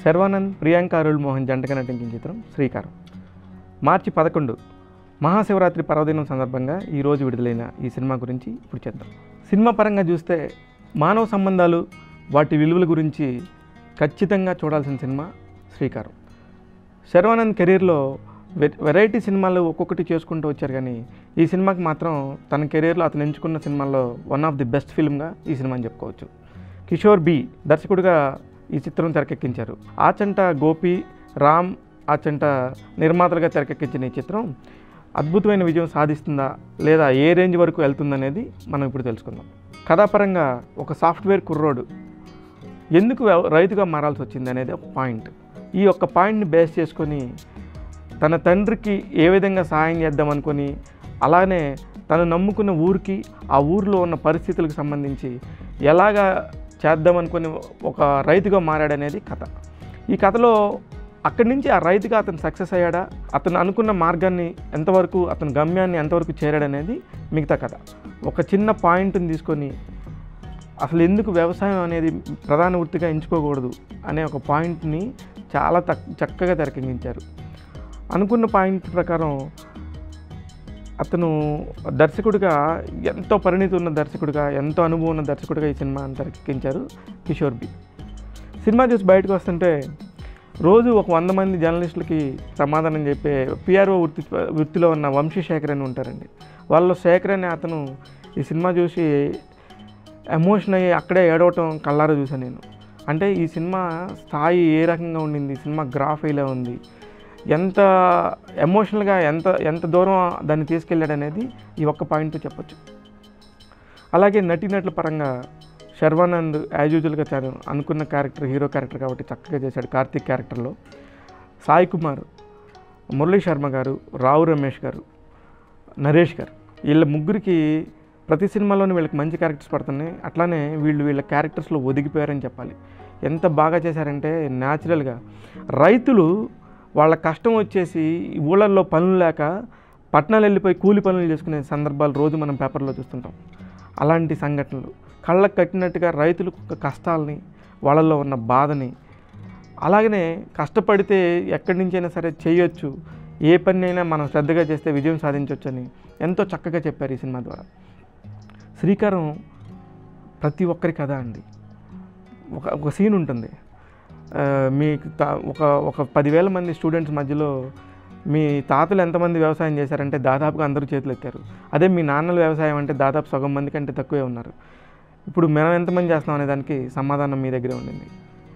శర్వానంద్ ప్రియాంక అరుళ్ మోహన్ జంటగా నటించిన చిత్రం శ్రీకారం మార్చి పదకొండు మహాశివరాత్రి పర్వదినం సందర్భంగా ఈరోజు విడుదలైన ఈ సినిమా గురించి ఇప్పుడు చేద్దాం సినిమా పరంగా చూస్తే మానవ సంబంధాలు వాటి విలువల గురించి ఖచ్చితంగా చూడాల్సిన సినిమా శ్రీకారం శర్వానంద్ కెరీర్లో వె- వెరైటీ సినిమాలు ఒక్కొక్కటి చేసుకుంటూ వచ్చారు కానీ ఈ సినిమాకి మాత్రం తన కెరీర్లో అతను ఎంచుకున్న సినిమాల్లో వన్ ఆఫ్ ది బెస్ట్ ఫిల్మ్గా ఈ సినిమాని చెప్పుకోవచ్చు కిషోర్ బి దర్శకుడిగా ఈ చిత్రం తెరకెక్కించారు ఆచంట గోపి రామ్ ఆచంట నిర్మాతలుగా తెరకెక్కించిన ఈ చిత్రం అద్భుతమైన విజయం సాధిస్తుందా లేదా ఏ రేంజ్ వరకు వెళ్తుందనేది మనం ఇప్పుడు తెలుసుకుందాం కథాపరంగా ఒక సాఫ్ట్వేర్ కుర్రోడు ఎందుకు వ్యవ- రైతుగా మారాల్సి వచ్చింది అనేది ఒక పాయింట్ ఈ యొక్క పాయింట్ని బేస్ చేసుకొని తన తండ్రికి ఏ విధంగా సహాయం చేద్దాం అనుకొని అలానే తను నమ్ముకున్న ఊరికి ఆ ఊరిలో ఉన్న పరిస్థితులకు సంబంధించి ఎలాగా చేద్దామనుకొని ఒక రైతుగా మారాడనేది కథ ఈ కథలో అక్కడి నుంచి ఆ రైతుగా అతను సక్సెస్ అయ్యాడా అతను అనుకున్న మార్గాన్ని ఎంతవరకు అతని గమ్యాన్ని ఎంతవరకు చేరాడనేది మిగతా కథ ఒక చిన్న పాయింట్ని తీసుకొని అసలు ఎందుకు వ్యవసాయం అనేది ప్రధాన వృత్తిగా ఎంచుకోకూడదు అనే ఒక పాయింట్ని చాలా తక్ చక్కగా తెరకెక్కించారు అనుకున్న పాయింట్ ప్రకారం అతను దర్శకుడిగా ఎంతో పరిణితి ఉన్న దర్శకుడిగా ఎంతో అనుభవం ఉన్న దర్శకుడిగా ఈ సినిమాని తెరకెక్కించారు కిషోర్ బి సినిమా చూసి బయటకు వస్తుంటే రోజు ఒక వంద మంది జర్నలిస్టులకి సమాధానం చెప్పే పిఆర్ఓ వృత్తి వృత్తిలో ఉన్న వంశీశేఖర్ అని ఉంటారండి వాళ్ళలో శేఖర్ అనే అతను ఈ సినిమా చూసి ఎమోషన్ అయ్యి అక్కడే ఏడవటం కళ్ళారా చూసాను నేను అంటే ఈ సినిమా స్థాయి ఏ రకంగా ఉండింది ఈ సినిమా గ్రాఫ్ ఇలా ఉంది ఎంత ఎమోషనల్గా ఎంత ఎంత దూరం దాన్ని తీసుకెళ్ళాడు అనేది ఈ ఒక్క పాయింట్తో చెప్పొచ్చు అలాగే నటీనటుల పరంగా శర్వానంద్ యాజ్ యూజువల్గా తను అనుకున్న క్యారెక్టర్ హీరో క్యారెక్టర్ కాబట్టి చక్కగా చేశాడు కార్తీక్ క్యారెక్టర్లో సాయి కుమార్ మురళీ శర్మ గారు రావు రమేష్ గారు నరేష్ గారు వీళ్ళ ముగ్గురికి ప్రతి సినిమాలోనూ వీళ్ళకి మంచి క్యారెక్టర్స్ పడుతున్నాయి అట్లానే వీళ్ళు వీళ్ళ క్యారెక్టర్స్లో ఒదిగిపోయారని చెప్పాలి ఎంత బాగా చేశారంటే న్యాచురల్గా రైతులు వాళ్ళ కష్టం వచ్చేసి ఈ ఊళ్ళల్లో పనులు లేక పట్టణాలు వెళ్ళిపోయి కూలి పనులు చేసుకునే సందర్భాలు రోజు మనం పేపర్లో చూస్తుంటాం అలాంటి సంఘటనలు కళ్ళకు కట్టినట్టుగా రైతుల కష్టాలని వాళ్ళల్లో ఉన్న బాధని అలాగనే కష్టపడితే ఎక్కడి నుంచైనా సరే చేయొచ్చు ఏ పని అయినా మనం శ్రద్ధగా చేస్తే విజయం సాధించవచ్చు అని ఎంతో చక్కగా చెప్పారు ఈ సినిమా ద్వారా శ్రీకారం ప్రతి ఒక్కరి కథ అండి ఒక ఒక సీన్ ఉంటుంది ఆ, మీ తా- ఒక ఒక పదివేల మంది స్టూడెంట్స్ మధ్యలో మీ తాతలు ఎంతమంది వ్యవసాయం చేశారంటే దాదాపుగా అందరూ చేతులు ఎత్తారు అదే మీ నాన్నల వ్యవసాయం అంటే దాదాపు సగం మంది కంటే తక్కువే ఉన్నారు ఇప్పుడు మనం ఎంతమంది చేస్తున్నాం అనే దానికి సమాధానం మీ దగ్గరే ఉండింది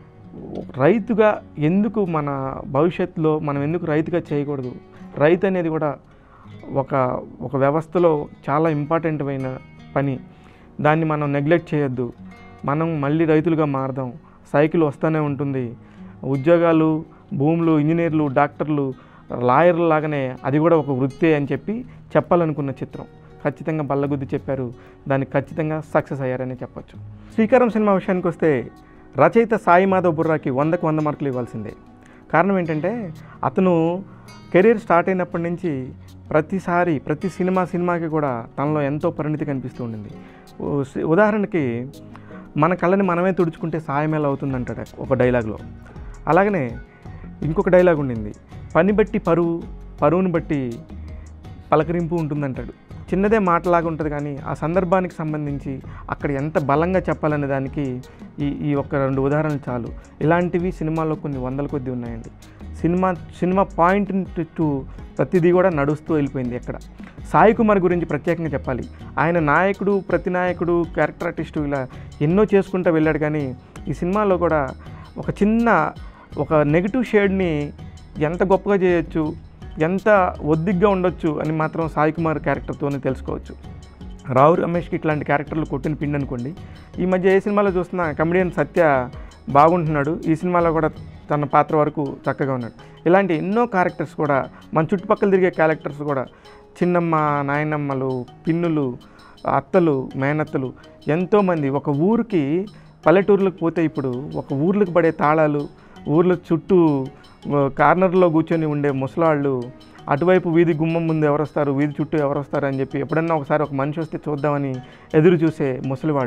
రైతుగా ఎందుకు మన భవిష్యత్తులో మనం ఎందుకు రైతుగా చేయకూడదు రైతు అనేది కూడా ఒక ఒక వ్యవస్థలో చాలా ఇంపార్టెంట్ అయిన పని దాన్ని మనం నెగ్లెక్ట్ చేయొద్దు మనం మళ్ళీ రైతులుగా మారదాం సైకిల్ వస్తూనే ఉంటుంది ఉద్యోగాలు భూములు ఇంజనీర్లు డాక్టర్లు లాయర్లు లాగానే అది కూడా ఒక వృత్తే అని చెప్పి చెప్పాలనుకున్న చిత్రం ఖచ్చితంగా బల్లగుద్ది చెప్పారు దానికి ఖచ్చితంగా సక్సెస్ అయ్యారని చెప్పొచ్చు శ్రీకారం సినిమా విషయానికి వస్తే రచయిత సాయి మాధవ్ బుర్రాకి వందకు వంద మార్కులు ఇవ్వాల్సిందే కారణం ఏంటంటే అతను కెరీర్ స్టార్ట్ అయినప్పటి నుంచి ప్రతిసారి ప్రతి సినిమా సినిమాకి కూడా తనలో ఎంతో పరిణితి కనిపిస్తూ ఉండింది ఓ సి- ఉదాహరణకి మన కళ్ళని మనమే తుడుచుకుంటే సాయం ఎలా అవుతుందంటాడు ఒక డైలాగ్లో అలాగనే ఇంకొక డైలాగ్ ఉండింది పని బట్టి పరువు పరువుని బట్టి పలకరింపు ఉంటుందంటాడు చిన్నదే మాటలాగా ఉంటుంది కానీ ఆ సందర్భానికి సంబంధించి అక్కడ ఎంత బలంగా చెప్పాలనే దానికి ఈ ఈ ఒక్క రెండు ఉదాహరణలు చాలు ఇలాంటివి సినిమాలో కొన్ని వందల కొద్ది ఉన్నాయండి సినిమా సినిమా పాయింట్ టు ప్రతిదీ కూడా నడుస్తూ వెళ్ళిపోయింది ఎక్కడ సాయి కుమార్ గురించి ప్రత్యేకంగా చెప్పాలి ఆయన నాయకుడు ప్రతి నాయకుడు క్యారెక్టర్ ఆర్టిస్టు ఇలా ఎన్నో చేసుకుంటూ వెళ్ళాడు కానీ ఈ సినిమాలో కూడా ఒక చిన్న ఒక నెగిటివ్ షేడ్ని ఎంత గొప్పగా చేయొచ్చు ఎంత ఒద్దిగ్గా ఉండొచ్చు అని మాత్రం సాయి కుమార్ క్యారెక్టర్తోనే తెలుసుకోవచ్చు రావు రమేష్కి ఇట్లాంటి క్యారెక్టర్లు కొట్టిన పిండి అనుకోండి ఈ మధ్య ఏ సినిమాలో చూస్తున్నా కమెడియన్ సత్య బాగుంటున్నాడు ఈ సినిమాలో కూడా తన పాత్ర వరకు చక్కగా ఉన్నాడు ఇలాంటి ఎన్నో క్యారెక్టర్స్ కూడా మన చుట్టుపక్కల తిరిగే క్యారెక్టర్స్ కూడా చిన్నమ్మ నాయనమ్మలు పిన్నులు అత్తలు మేనత్తలు ఎంతోమంది ఒక ఊరికి పల్లెటూర్లకు పోతే ఇప్పుడు ఒక ఊర్లకు పడే తాళాలు ఊర్ల చుట్టూ ఆ, కార్నర్లో కూర్చొని ఉండే ముసలాళ్ళు అటువైపు వీధి గుమ్మం ముందు ఎవరు వస్తారు వీధి చుట్టూ ఎవరు వస్తారు అని చెప్పి ఎప్పుడన్నా ఒకసారి ఒక మనిషి వస్తే చూద్దామని ఎదురు చూసే ముసలివాళ్ళు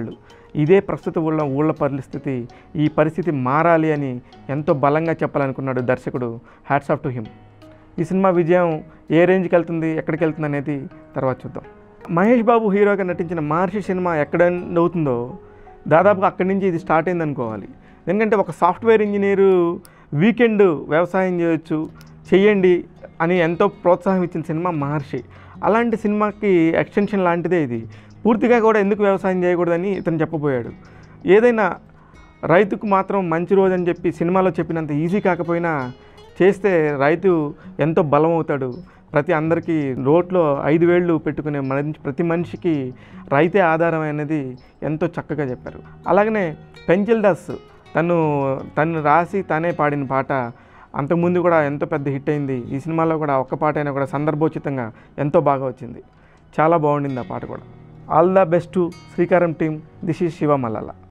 ఇదే ప్రస్తుత ఊళ్ళ ఊళ్ళ పరిస్థితి ఈ పరిస్థితి మారాలి అని ఎంతో బలంగా చెప్పాలనుకున్నాడు దర్శకుడు హ్యాట్స్ ఆఫ్ టు హిమ్ ఈ సినిమా విజయం ఏ రేంజ్కి వెళ్తుంది ఎక్కడికి వెళ్తుంది అనేది తర్వాత చూద్దాం మహేష్ బాబు హీరోగా నటించిన మహర్షి సినిమా ఎక్కడ end అవుతుందో దాదాపుగా అక్కడి నుంచి ఇది స్టార్ట్ అయింది అనుకోవాలి ఎందుకంటే ఒక సాఫ్ట్వేర్ ఇంజనీరు వీకెండ్ వ్యవసాయం చేయొచ్చు చెయ్యండి అని ఎంతో ప్రోత్సాహం ఇచ్చిన సినిమా మహర్షి అలాంటి సినిమాకి ఎక్స్టెన్షన్ లాంటిదే ఇది పూర్తిగా కూడా ఎందుకు వ్యవసాయం చేయకూడదని ఇతను చెప్పబోయాడు ఏదైనా రైతుకు మాత్రం మంచి రోజు అని చెప్పి సినిమాలో చెప్పినంత ఈజీ కాకపోయినా చేస్తే రైతు ఎంతో బలం అవుతాడు ప్రతి అందరికీ రోడ్లో ఐదు వేళ్ళు పెట్టుకునే మనిషి ప్రతి మనిషికి రైతే ఆధారం అనేది ఎంతో చక్కగా చెప్పారు అలాగనే పెంచిల్ దాస్ తను తను రాసి తానే పాడిన పాట అంతకుముందు కూడా ఎంతో పెద్ద హిట్ అయింది ఈ సినిమాలో కూడా ఒక్క పాట అయినా కూడా సందర్భోచితంగా ఎంతో బాగా వచ్చింది చాలా బాగుండింది ఆ పాట కూడా all the best Sreekaram team this is Shiva మల్లాల